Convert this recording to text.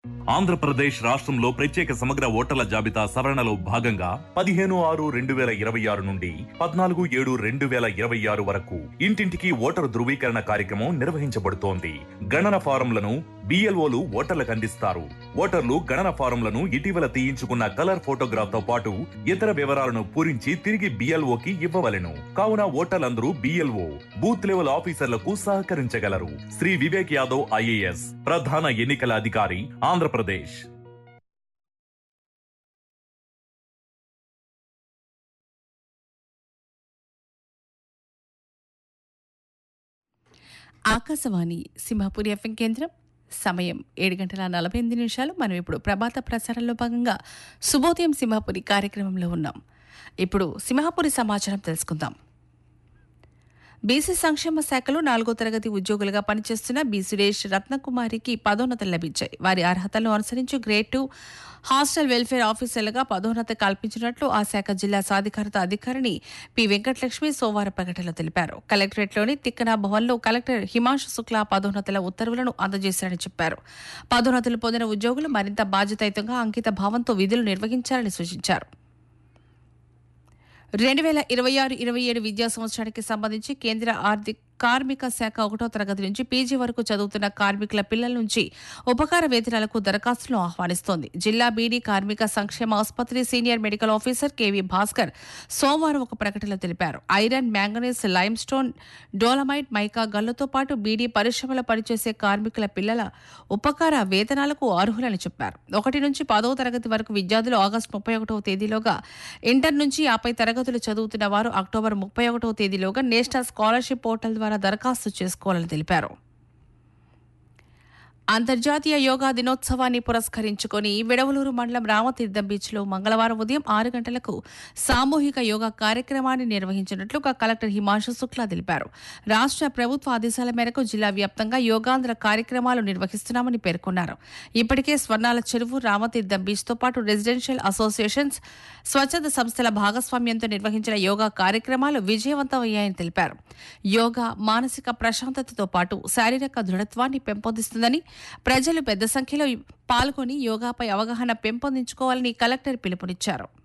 ఆంధ్రప్రదేశ్ రాష్ట్రంలో ప్రత్యేక సమగ్ర ఓటర్ల జాబితా సవరణలో భాగంగా పదిహేను ఆరు రెండు వేల ఇరవై ఆరు నుండి పద్నాలుగు ఏడు రెండు వేల ఇరవై ఆరు వరకు ఇంటింటికి ఓటరు ధృవీకరణ కార్యక్రమం నిర్వహించబడుతోంది గణన ఫారంలను బిఎల్ఓలు ఓటర్లకు అందిస్తారు ఓటర్లు గణన ఫారంలను ఇటీవల తీయించుకున్న కలర్ ఫోటోగ్రాఫ్ తో పాటు ఇతర వివరాలను పూరించి తిరిగి బిఎల్ఓకి ఇవ్వవలెను కావున ఓటర్లందరూ బిఎల్ఓ బూత్ లెవెల్ ఆఫీసర్లకు సహకరించగలరు శ్రీ వివేక్ యాదవ్ ఐఏఎస్ ప్రధాన ఎన్నికల అధికారి ఆంధ్రప్రదేశ్ ఆకాశవాణి సింహాపురి ఎఫ్ఎం కేంద్రం సమయం ఏడు గంటల నలభై ఎనిమిది నిమిషాలు మనం ఇప్పుడు ప్రభాత ప్రసారంలో భాగంగా శుభోదయం సింహాపురి కార్యక్రమంలో ఉన్నాం ఇప్పుడు సింహాపురి సమాచారం తెలుసుకుందాం బీసీ సంక్షేమ శాఖలో నాలుగో తరగతి ఉద్యోగులుగా పనిచేస్తున్న బి సురేష్ రత్నకుమారికి పదోన్నతులు లభించాయి వారి అర్హతలను అనుసరించి గ్రేడ్ టూ హాస్టల్ వెల్ఫేర్ ఆఫీసర్లుగా పదోన్నతి కల్పించినట్లు ఆ శాఖ జిల్లా సాధికారత అధికారిని పి వెంకటలక్ష్మి సోమవారం ప్రకటనలో తెలిపారు కలెక్టరేట్లోని తిక్కన భవన్లో కలెక్టర్ హిమాంశు శుక్లా పదోన్నతుల ఉత్తర్వులను అందజేశారని చెప్పారు పదోన్నతులు పొందిన ఉద్యోగులు మరింత బాధ్యతాయుతంగా అంకిత భావంతో విధులు నిర్వహించాలని సూచించారు రెండు వేల ఇరవై ఆరు ఇరవై ఏడు విద్యా సంవత్సరానికి సంబంధించి కేంద్ర ఆర్థిక కార్మిక శాఖ ఒకటో తరగతి నుంచి పీజీ వరకు చదువుతున్న కార్మికుల పిల్లల నుంచి ఉపకార వేతనాలకు దరఖాస్తులను ఆహ్వానిస్తోంది జిల్లా బీడీ కార్మిక సంక్షేమ ఆసుపత్రి senior medical officer KV Bhaskar సోమవారం ఒక ప్రకటనలో తెలిపారు iron manganese limestone dolomite mica గల్లుతో పాటు బీడీ పరిశ్రమలో పనిచేసే కార్మికుల పిల్లల ఉపకార వేతనాలకు అర్హులని చెప్పారు ఒకటి నుంచి పదవ తరగతి వరకు విద్యార్థులు ఆగస్టు ముప్పై ఒకటవ తేదీలోగా ఇంటర్ నుంచి ఆపై తరగతులు చదువుతున్న వారు అక్టోబర్ ముప్పై ఒకటవ తేదీలోగా నేషనల్ స్కాలర్షిప్ పోర్టల్ ద్వారా దరఖాస్తు చేసుకోవాలని తెలిపారు అంతర్జాతీయ యోగా దినోత్సవాన్ని పురస్కరించుకొని విడవలూరు మండలం రామతీర్థం బీచ్లో మంగళవారం ఉదయం ఆరు గంటలకు సామూహిక యోగా కార్యక్రమాన్ని నిర్వహించినట్లు ఒక కలెక్టర్ హిమాంశు శుక్లా తెలిపారు రాష్ట్ర ప్రభుత్వ ఆదేశాల మేరకు జిల్లా వ్యాప్తంగా యోగాంధ్ర కార్యక్రమాలు నిర్వహిస్తున్నామని పేర్కొన్నారు ఇప్పటికే స్వర్ణాల చెరువు రామతీర్థం బీచ్తో పాటు రెసిడెన్షియల్ అసోసియేషన్స్ స్వచ్ఛంద సంస్థల భాగస్వామ్యంతో నిర్వహించిన యోగా కార్యక్రమాలు విజయవంతమయ్యాయని తెలిపారు యోగా మానసిక ప్రశాంతతతో పాటు శారీరక దృఢత్వాన్ని పెంపొందిస్తుందని ప్రజలు పెద్ద సంఖ్యలో పాల్గొని యోగాపై అవగాహన పెంపొందించుకోవాలని కలెక్టర్ పిలుపునిచ్చారు